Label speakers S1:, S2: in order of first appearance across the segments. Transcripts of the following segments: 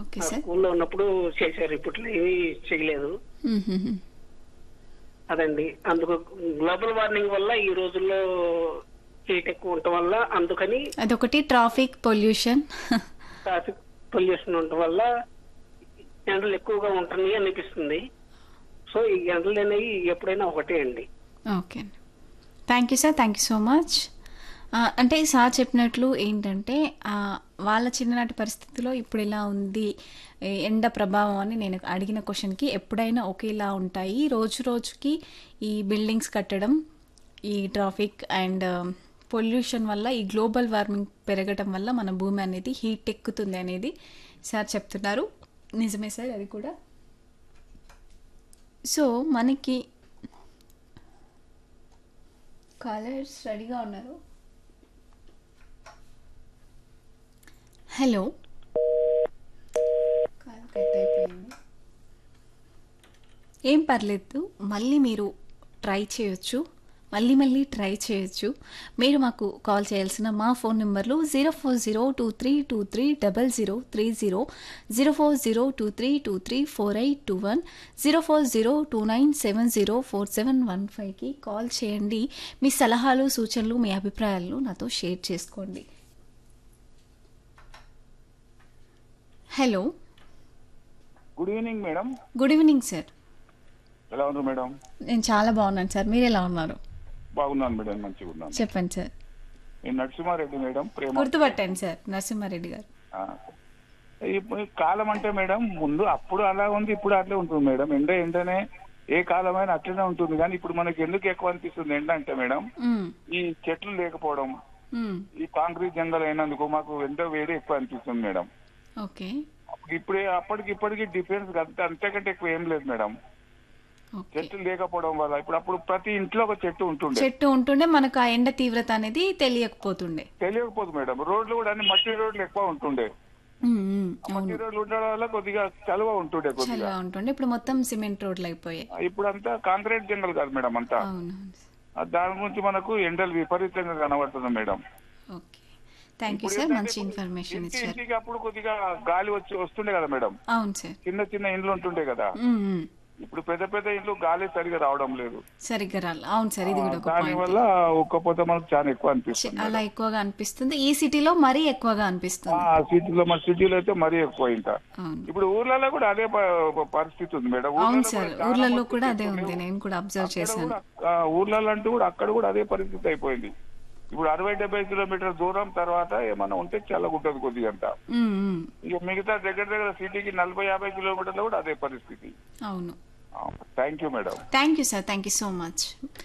S1: Okay
S2: ఆ
S1: sir
S2: స్కూల్లో ఉన్నప్పుడు చేశారు ఇప్పట్లో ఏమీ చేయలేదు
S1: మ్మ్.
S2: అదండి అందుకు గ్లోబల్ వార్మింగ్ వల్ల ఈ రోజుల్లో హీట్ ఎక్కువ ఉండటం వల్ల అందుకని
S1: అదొకటి ట్రాఫిక్ పొల్యూషన్
S2: ట్రాఫిక్ పొల్యూషన్ ఉండటం వల్ల ఎండలు ఎక్కువగా ఉంటున్నాయి అనిపిస్తుంది సో ఈ ఎండలు అనేవి ఎప్పుడైనా ఒకటే అండి
S1: okay thank you sir thank you so much అంటే సార్ చెప్పినట్లు ఏంటంటే ఆ, వాళ్ళ చిన్ననాటి పరిస్థితిలో ఇప్పుడు ఎలా ఉంది ఏ, ఎండ ప్రభావం అని నేను అడిగిన క్వశ్చన్కి ఎప్పుడైనా ఒకేలా ఉంటాయి రోజు రోజుకి ఈ బిల్డింగ్స్ కట్టడం ఈ ట్రాఫిక్ అండ్ పొల్యూషన్ వల్ల ఈ గ్లోబల్ వార్మింగ్ పెరగడం వల్ల మన భూమి అనేది హీట్ ఎక్కుతుంది అనేది సార్ చెప్తున్నారు నిజమే సార్ అది కూడా సో మనకి కాలర్స్ రెడీగా ఉన్నారు హలో కాల్ కట్ అయిపోయింది ఏం పర్లేదు మళ్ళీ మీరు ట్రై చేయొచ్చు మళ్ళీ మళ్ళీ ట్రై చేయొచ్చు మీరు మాకు కాల్ చేయాల్సిన మా ఫోన్ నెంబర్లు zero four zero two three two three double zero three zero zero four zero two three two three four eight two one zero four zero two nine seven zero four seven one ఫైవ్కి call చేయండి మీ సలహాలు సూచనలు మీ అభిప్రాయాలను నాతో share చేసుకోండి hello
S3: good evening madam
S1: good evening sir
S3: ఎలా ఉన్నారు మేడం
S1: నేను చాలా బాగున్నాను సార్ మీరు ఎలా ఉన్నారు
S3: బాగున్నాను మేడం మంచిగా ఉన్నాను
S1: చెప్పండి సార్
S3: నేను నరసింహారెడ్డి మేడం ప్రేమ
S1: గుర్తుపట్టండి సార్ నరసింహారెడ్డి గారు
S3: ఆ. ఇప్పుడు కాలం అంటే మేడం ముందు అప్పుడు అలా ఉంది ఇప్పుడు అట్లే ఉంటుంది మేడం ఎండ ఎండనే ఏ కాలమైనా అట్లనే ఉంటుంది కానీ ఇప్పుడు మనకి ఎందుకు ఎక్కువ అనిపిస్తుంది ఎండ అంటే మేడం
S1: మ్మ్.
S3: ఈ చెట్లు లేకపోవడం
S1: మ్మ్.
S3: ఈ కాంక్రీట్ జంగల్ అయినందుకు మాకు ఎండ వేడి ఎక్కువ అనిపిస్తుంది మేడం
S1: ఓకే
S3: ఇప్పుడే అప్పటికి ఇప్పటికి డిఫరెన్స్ అంతే అంతకంటే ఎక్కువ ఏం లేదు మేడం
S1: ఓకే
S3: చెట్లు లేకపోవడం వల్ల ఇప్పుడు అప్పుడు ప్రతి ఇంట్లో ఒక చెట్టు ఉంటుండే
S1: చెట్టు ఉంటుండే మనకు ఆ ఎండ తీవ్రత అనేది తెలియకపోతుండే
S3: తెలియకపోదు మేడం రోడ్లు కూడా అన్ని మట్టి రోడ్లు ఎక్కువ ఉంటుండే
S1: మ్మ్, మ్మ్.
S3: మట్టి
S1: అవును
S3: రోడ్లు ఉండడం వల్ల కొద్దిగా చలువ ఉంటుండే కొద్దిగా
S1: చల్లగా ఉంటుండే ఇప్పుడు మొత్తం సిమెంట్ రోడ్లు అయిపోయాయి
S3: ఇప్పుడు అంతా కాంక్రీట్ జంగల్ కాదు మేడం అంతా
S1: అవును
S3: ఆ దాని గురించి మనకు ఎండలు విపరీతంగా కనబడుతుంది మేడం
S1: ఓకే థ్యాంక్ యూ
S3: ఇప్పుడు
S1: సార్
S3: ఏంటంటే
S1: మంచి
S3: ఇప్పుడు
S1: ఇన్ఫర్మేషన్
S3: ఇంటి
S1: ఇచ్చారు
S3: ఇంటికి అప్పుడు కొద్దిగా గాలి వచ్చి వస్తుండే కదా మేడం
S1: అవును సార్
S3: చిన్న చిన్న ఇండ్లు ఉంటుండే కదా
S1: మ్మ్, మ్మ్.
S3: ఇప్పుడు పెద్ద పెద్ద ఇండ్లు గాలి సరిగా రావడం లేదు
S1: సరిగ్గా రాలి అవును సార్ ఇది కూడా ఒక
S3: దాని
S1: పాయింట్
S3: వల్ల ఉక్కపోతే మనకు చాలా ఎక్కువ అనిపిస్తుంది
S1: అలా ఎక్కువగా అనిపిస్తుంది ఈ సిటీలో మరీ ఎక్కువగా అనిపిస్తుంది
S3: ఆ సిటీలో మన సిటీలో అయితే మరీ ఎక్కువ ఇంకా
S1: అవును
S3: ఇప్పుడు ఊర్లలో కూడా అదే ప- పరిస్థితి ఉంది మేడం
S1: అవును
S3: ఊర్లలో
S1: సార్
S3: కూడా చాలా
S1: ఊర్లలో
S3: మట్టుకు
S1: కూడా అదే
S3: చెట్లు
S1: ఉంది
S3: లేవు.
S1: నేను కూడా అబ్జర్వ్
S3: అక్కడ
S1: చేశాను
S3: కూడా, ఆ, ఊర్లలో అంటూ కూడా అక్కడ కూడా అదే పరిస్థితి అయిపోయింది ఇప్పుడు అరవై డెబ్బై కిలోమీటర్ దూరం తర్వాత ఏమన్నా ఉంటే చాలా ఉంటుంది కొద్దిగా అంత
S1: మ్మ్, మ్మ్.
S3: ఇక మిగతా దగ్గర దగ్గర సిటీకి నలభై యాభై కిలోమీటర్లు కూడా అదే పరిస్థితి
S1: అవును
S3: thank you madam
S1: thank you sir thank you so much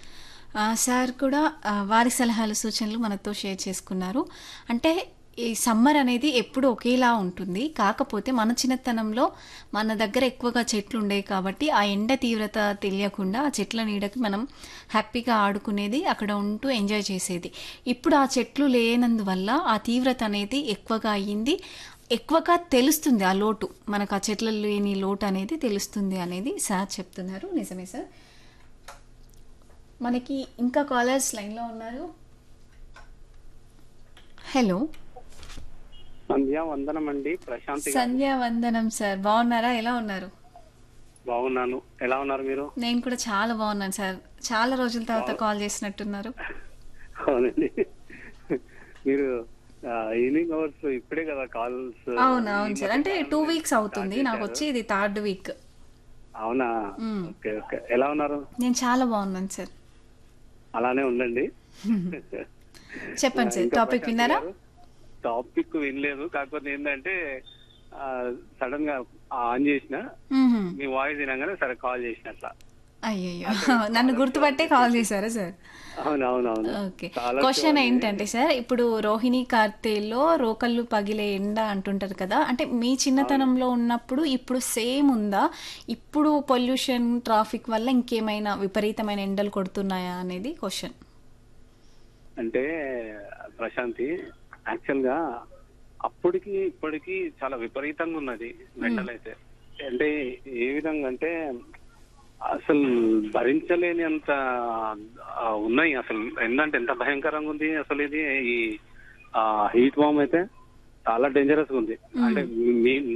S1: ఆ, సార్ కూడా ఆ, వారి సలహాలు సూచనలు మనతో షేర్ చేసుకున్నారు అంటే ఈ సమ్మర్ అనేది ఎప్పుడు ఒకేలా ఉంటుంది కాకపోతే మన చిన్నతనంలో మన దగ్గర ఎక్కువగా చెట్లు ఉండేవి కాబట్టి ఆ ఎండ తీవ్రత తెలియకుండా ఆ చెట్ల నీడకి మనం హ్యాపీగా ఆడుకునేది అక్కడ ఉంటూ ఎంజాయ్ చేసేది ఇప్పుడు ఆ చెట్లు లేనందువల్ల ఆ తీవ్రత అనేది ఎక్కువగా అయ్యింది ఎక్కువగా తెలుస్తుంది ఆ లోటు మనకు ఆ చెట్ల లేని లోటు అనేది తెలుస్తుంది అనేది సార్ చెప్తున్నారు నిజమే సార్ మనకి ఇంకా కాలర్స్ లైన్లో ఉన్నారు హలో
S4: సంధ్యా వందనం అండి ప్రశాంత్ గారు.
S1: సంధ్యా వందనం సార్ బాగున్నారా ఎలా ఉన్నారు
S4: బాగున్నాను ఎలా ఉన్నారు మీరు
S1: నేను కూడా చాలా బాగున్నాను సార్ చాలా రోజుల తర్వాత కాల్ చేసినట్టున్నారు
S4: అవునండి మీరు ఈవినింగ్ అవర్స్ ఇప్పుడే కదా కాల్స్
S1: అవును అవును సార్ అంటే టూ వీక్స్ అవుతుంది నాకు వచ్చి ఇది థర్డ్ వీక్
S4: అవునా
S1: మ్మ్.
S4: ఓకే ఓకే ఎలా ఉన్నారు
S1: నేను చాలా బాగున్నాను సార్
S4: అలానే ఉండండి
S1: చెప్పండి సార్
S4: ఇంకా
S1: టాపిక్
S4: ప్రశాంత్
S1: విన్నారా
S4: గారు, టాపిక్ వినలేదు కాకపోతే ఏంటంటే సడన్ గా ఆన్ చేసిన
S1: మ్మ్హ.
S4: మీ వాయిస్ వినగానే సరే కాల్ చేసిన అట్లా
S1: అయ్యయ్యో నన్ను గుర్తుపట్టే కాల్ చేశారా సార్
S4: అవునవునవును
S1: ఓకే
S4: చాలా
S1: క్వశ్చన్
S4: show
S1: ఏంటంటే సార్ ఇప్పుడు రోహిణి కార్తేలో రోకళ్ళు పగిలే ఎండ అంటుంటారు కదా అంటే మీ చిన్నతనంలో ఉన్నప్పుడు ఇప్పుడు సేమ్ ఉందా ఇప్పుడు పొల్యూషన్ ట్రాఫిక్ వల్ల ఇంకేమైనా విపరీతమైన ఎండలు కొడుతున్నాయా అనేది క్వశ్చన్
S4: అంటే ప్రశాంతి యాక్చువల్ గా అప్పటికి ఇప్పటికి చాలా విపరీతంగా ఉన్నది మెంటలైతే అంటే ఏ విధంగా అంటే అసలు భరించలేని అంత ఆ, ఉన్నాయి అసలు ఏంటంటే ఎంత భయంకరంగా ఉంది అసలు ఇది ఈ హీట్ వామ్ అయితే చాలా డేంజరస్ గా ఉంది అంటే మీ